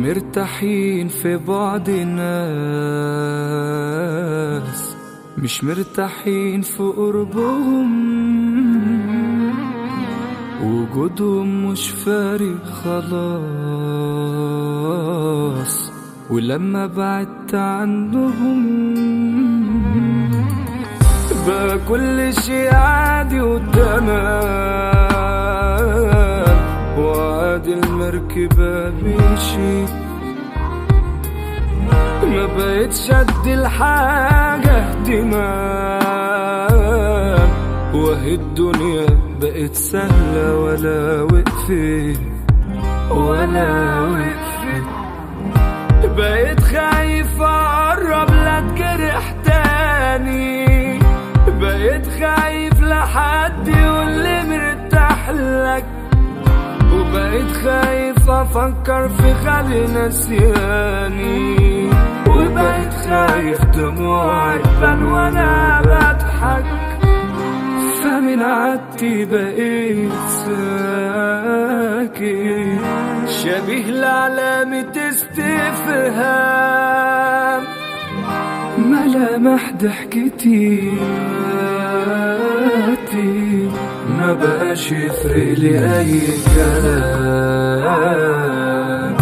مرتاحين في بعض ناس مش مرتاحين في قربهم وجودهم مش فارق خلاص ولما بعدت عنهم بقى كل شي عادي وتمام وعادي المركبة بيشي ما بقتش ادي الحاجة اهتمام وهي الدنيا بقت سهلة ولا وقفت ولا وقفت بقيت خايف اقرب لا اتجرح تاني بقيت خايف لحد يقول لي مرتاح لك وبقيت خايف افكر في خلي نسياني وبقيت خايف دموعي تبان وانا بضحك فمن عادتي بقيت ساكت شبيه لعلامة استفهام ملامح ضحكتي ماتي ما بقاش يفرق لي اي كلام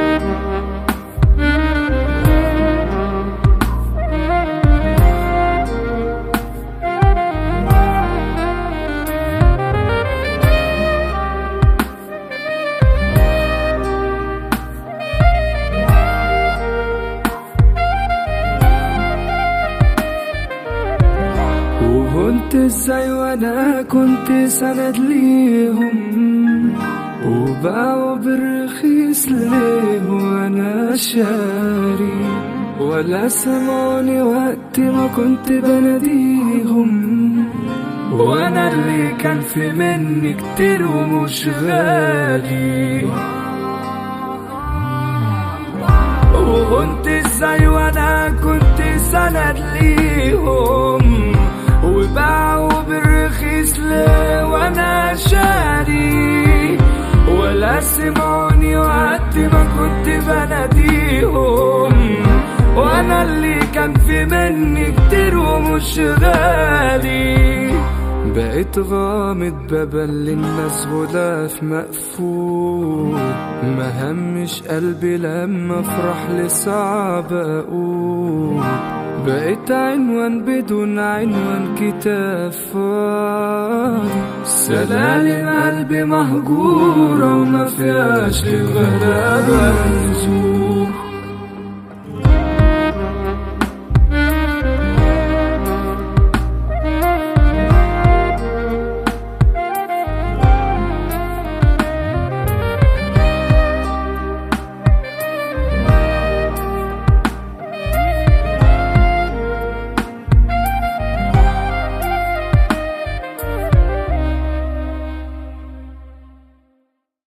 وكنت ازاي وانا كنت سند ليهم وباعوا بالرخيص ليه وانا شاري ولا سمعوني وقت ما كنت بناديهم وانا اللي كان في مني كتير ومش غالي وكنت ازاي وانا كنت سند ليهم وباعوا بالرخيص ليه وانا شاري ولا سمعوني وقت ما كنت بناديهم وانا اللي كان في مني كتير ومش غالي بقيت غامض ببل الناس غلاف مقفول ما همش قلبي لما افرح لصعب اقول بقيت عنوان بدون عنوان كتاب فاضي سلالم قلبي مهجورة وما فيهاش للغلابة نزول